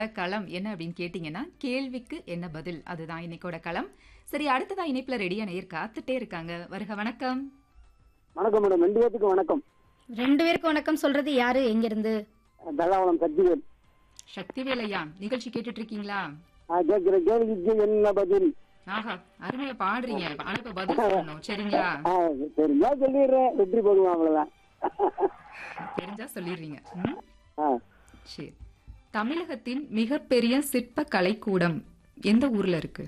களம் என்ன அப்படின்னு கேட்டிங்கன்னா கேள்விக்கு என்ன பதில் அதுதான் இன்னைக்கோட களம் சரி அடுத்ததா இணைப்புல ரெடியா நேர் காத்துட்டே இருக்காங்க வருக வணக்கம் வணக்கம் மேடம் ரெண்டு பேத்துக்கு வணக்கம் ரெண்டு பேருக்கு வணக்கம் சொல்றது யாரு எங்க இருந்து தல்லாவளம் சக்திவேல் சக்திவேலையா நிகழ்ச்சி கேட்டுட்டு இருக்கீங்களா நான் கேட்கிற கேள்விக்கு என்ன பதில் ஆஹா அருமையா பாடுறீங்க ஆனா இப்ப பதில் சொல்லணும் சரிங்களா ஆ, சரியா சொல்லிடுறேன் வெற்றி பெறுவோம் அவ்வளவுதான் தெரிஞ்சா சொல்லிடுறீங்க ம்? ஆ, சரி தமிழகத்தின் மிகப்பெரிய சிற்ப கலைக்கூடம் எந்த ஊர்ல இருக்கு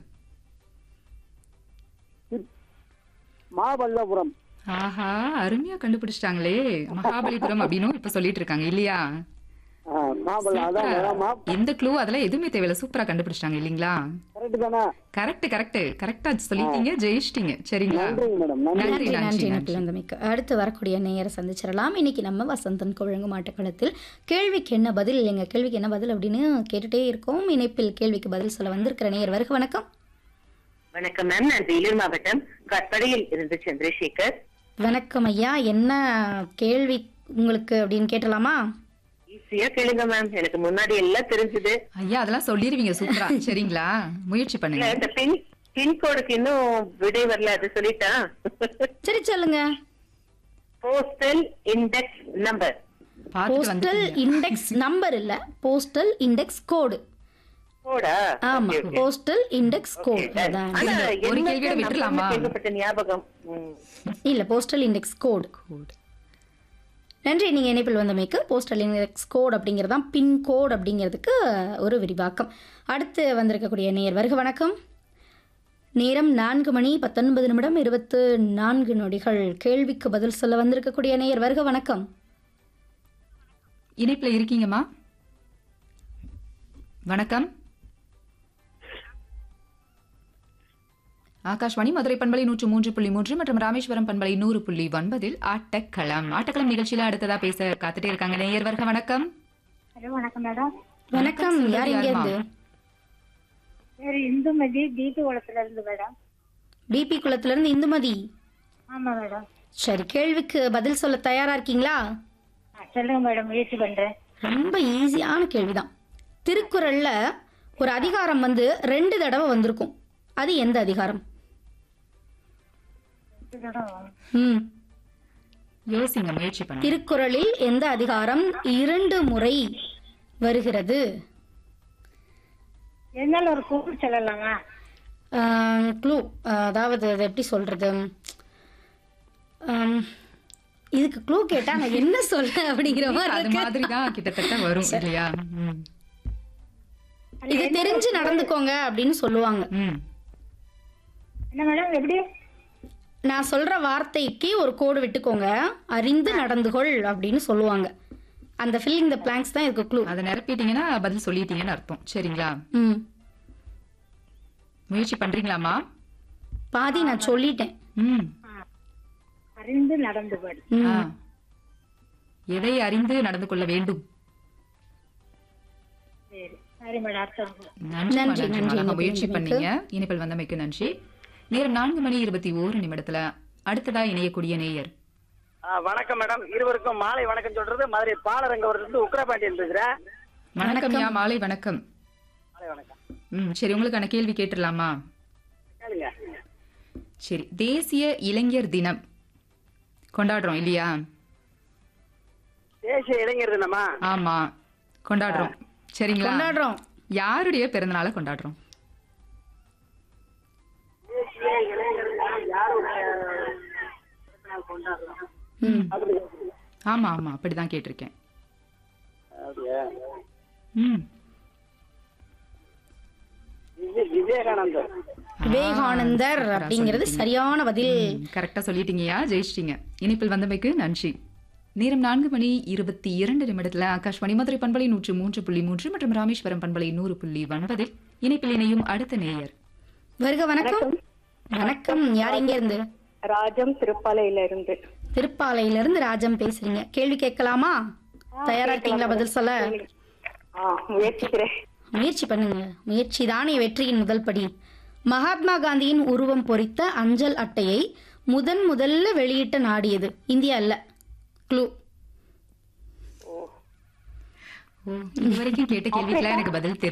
மாமல்லபுரம் ஆஹா அருமையா கண்டுபிடிச்சிட்டாங்களே மகாபலிபுரம் அப்படின்னு இப்ப சொல்லிட்டு இருக்காங்க இல்லையா ஆ, மாமல்ல அதான் அதான் மா இந்த க்ளூ அதெல்லாம் எதுவுமே தேவையில்ல சூப்பரா கண்டுபிடிச்சிட்டாங்க இல்லீங்களா கரெக்ட் தானே கரெக்ட் கரெக்ட் கரெக்டா சொல்லிட்டீங்க ஜெயிச்சிட்டீங்க சரிங்களா நன்றிங்க மேடம் நன்றி நன்றி நன்றி நன்றி நன்றி நன்றி நன்றி அடுத்து வரக்கூடிய நேயரை சந்திச்சிடலாம் இன்னைக்கு நம்ம வசந்தன் குழங்கு மாட்டுக்களத்தில் கேள்விக்கு என்ன பதில் எங்க கேள்விக்கு என்ன பதில் அப்படின்னு கேட்டுட்டே இருக்கோம் இணைப்பில் கேள்விக்கு பதில் சொல்ல வந்திருக்கிற நேயர் வருக வணக்கம் வணக்கம் மேம் நான் வேலூர் மாவட்டம் கற்படையில் இருந்து சந்திரசேகர் வணக்கம் ஐயா என்ன கேள்வி உங்களுக்கு அப்படின்னு கேட்டலாமா ஈஸியா கேளுங்க மேம் எனக்கு முன்னாடி எல்லாம் தெரிஞ்சது ஐயா அதெல்லாம் சொல்லிருவீங்க சூப்பரா சரிங்களா முயற்சி இல்ல பண்ணுங்க இந்த பின் பின்கோடுக்கு இன்னும் விடை வரல அது சொல்லிட்டா சரி சொல்லுங்க போஸ்டல் இண்டெக்ஸ் நம்பர் பார்த்துட்டு போஸ்டல் வந்து இண்டெக்ஸ் நம்பர் இல்ல போஸ்டல் இண்டெக்ஸ் கோடு கோடா ஆமா Okay, okay. Postal index code Okay, done. அதான் ஆனா ஒரு என்ன கேள்வியோட நம்ம விட்டுறலாமா? கேள்விப்பட்ட ஞாபகம் ம். இல்ல போஸ்டல் இண்டெக்ஸ் கோடு நன்றி நீங்கள் இணைப்பில் வந்தமைக்கு போஸ்டல் இண்டெக்ஸ் கோட் அப்படிங்கிறது தான் பின் கோட் அப்படிங்கிறதுக்கு ஒரு விரிவாக்கம் அடுத்து வந்திருக்கக்கூடிய நேயர் வருக வணக்கம் நேரம் நான்கு மணி பத்தொன்பது நிமிடம் இருபத்து நான்கு நொடிகள் கேள்விக்கு பதில் சொல்ல வந்திருக்கக்கூடிய நேயர் வருக வணக்கம் இணைப்புல இருக்கீங்கம்மா வணக்கம் ஆகாஷ்வாணி மதுரை பண்பலை நூற்று மூன்று புள்ளி மூன்று மற்றும் ராமேஸ்வரம் பண்பலை நூறு புள்ளி ஒன்பதில் ஆட்டக்களம் ஆட்டக்களம் நிகழ்ச்சியில அடுத்ததா பேச காத்துட்டே இருக்காங்க நேயர் வருக வணக்கம் ஹலோ வணக்கம் மேடம் வணக்கம் சொல்றது யார் இங்க யாரும்மா? இருந்து பேர் இந்துமதி தீட்டு குளத்துல இருந்து மேடம் பிபி குளத்திலிருந்து இந்துமதி ஆமா மேடம் சரி கேள்விக்கு பதில் சொல்ல தயாரா இருக்கீங்களா ஆ, சொல்லுங்க மேடம் முயற்சி பண்றேன் ரொம்ப ஈஸியான கேள்விதான் திருக்குறள்ல ஒரு அதிகாரம் வந்து ரெண்டு தடவை வந்திருக்கும் அது எந்த அதிகாரம் ம் யோசிங்க முயற்சி பண்ணுங்க திருக்குறளில் எந்த அதிகாரம் இரண்டு முறை வருகிறது என்னால ஒரு கூப்பிட்டு சொல்லலாமா க்ளூ அதாவது அது எப்படி சொல்றது ஆம், இதுக்கு க்ளூ கேட்டா நான் என்ன சொல்ல அப்படிங்கிற மாதிரி அது இருக்கு. மாதிரி தான் கிட்டத்தட்ட வரும் இல்லையா ம். இது தெரிஞ்சு நடந்துக்கோங்க அப்படின்னு சொல்லுவாங்க ம் என்ன மேடம் எப்படி நான் சொல்ற வார்த்தைக்கு ஒரு கோடு விட்டுக்கோங்க அறிந்து நடந்து கொள் அப்படின்னு சொல்லுவாங்க அந்த ஃபில்லிங் த பிளாங்க்ஸ் தான் இதுக்கு க்ளூ அதை நிரப்பிட்டீங்கன்னா பதில் சொல்லிட்டீங்கன்னு அர்த்தம் சரிங்களா ம் முயற்சி பண்றீங்களாமா பாதி நான் சொல்லிட்டேன் ம் அறிந்து நடந்து பாடு ம். ஆ. எதை அறிந்து நடந்து கொள்ள வேண்டும் சரி சரி மேடம் அடுத்த நன்றி நன்றி, நன்றி நன்றி, அழகா நன்றி, முயற்சி நன்றி. பண்ணீங்க இனிப்பில் வந்தமைக்கு நன்றி நேரம் நான்கு மணி இருபத்தி ஓரு நிமிடத்துல அடுத்ததா இணையக்கூடிய நேயர் ஆ, வணக்கம் மேடம் இருவருக்கும் மாலை வணக்கம் சொல்றது மதுரை பாலரங்கவரத்துல உக்கரபாண்டியன் பேசுறேன் வணக்கம் யா மாலை வணக்கம் மாலை வணக்கம் ம் சரி உங்களுக்கான கேள்வி கேட்டுடலாமா கேளுங்க சரி தேசிய இளைஞர் தினம் கொண்டாடுறோம் இல்லையா தேசிய இளைஞர் தினமா ஆமா கொண்டாடுறோம் சரிங்களா கொண்டாடுறோம் யாருடைய பிறந்தநாளை கொண்டாடுறோம் தேசிய இளைஞர் தினம் யாருடைய பிறந்தநாள் கொண்டாடுறோம்? ம் அப்படி ஆமா ஆமா அப்படிதான் கேட்டிருக்கேன் அப்படியா? ம் விஜய்- விவேகானந்தர் விவேகானந்தர் அப்படிங்கிறது சரியான பதில் கரெக்டா சொல்லிட்டீங்கயா ஜெயிச்சிட்டீங்க இனிப்பில் வந்தமைக்கு நன்றி நேரம் நான்கு மணி இருபத்தி இரண்டு நிமிடத்துல ஆகாஷ்வாணி மதுரை பண்பலை நூற்று மூன்று புள்ளி மூன்று மற்றும் ராமேஸ்வரம் பண்பலை நூறு புள்ளி ஒன்பதில் இணைப்பில் இணையும் அடுத்த நேயர் வருக வணக்கம் வணக்கம் யார் எங்க இருந்து ராஜம் திருப்பாலையில இருந்து திருப்பாலையில இருந்து ராஜம் பேசுறீங்க கேள்வி கேட்கலாமா தயாரா இருக்கீங்களா பதில் சொல்ல ஆ முயற்சிக்கிறேன் முயற்சி பண்ணுங்க முயற்சி தானே வெற்றியின் முதல் படி மகாத்மா காந்தியின் உருவம் பொறித்த அஞ்சல் அட்டையை முதன் முதல்ல வெளியிட்ட நாடு எது இந்தியா இல்ல க்ளூ ஓ இது வரைக்கும் கேட்ட கேள்விக்கெல்லாம் எனக்கு பதில் தெரியும்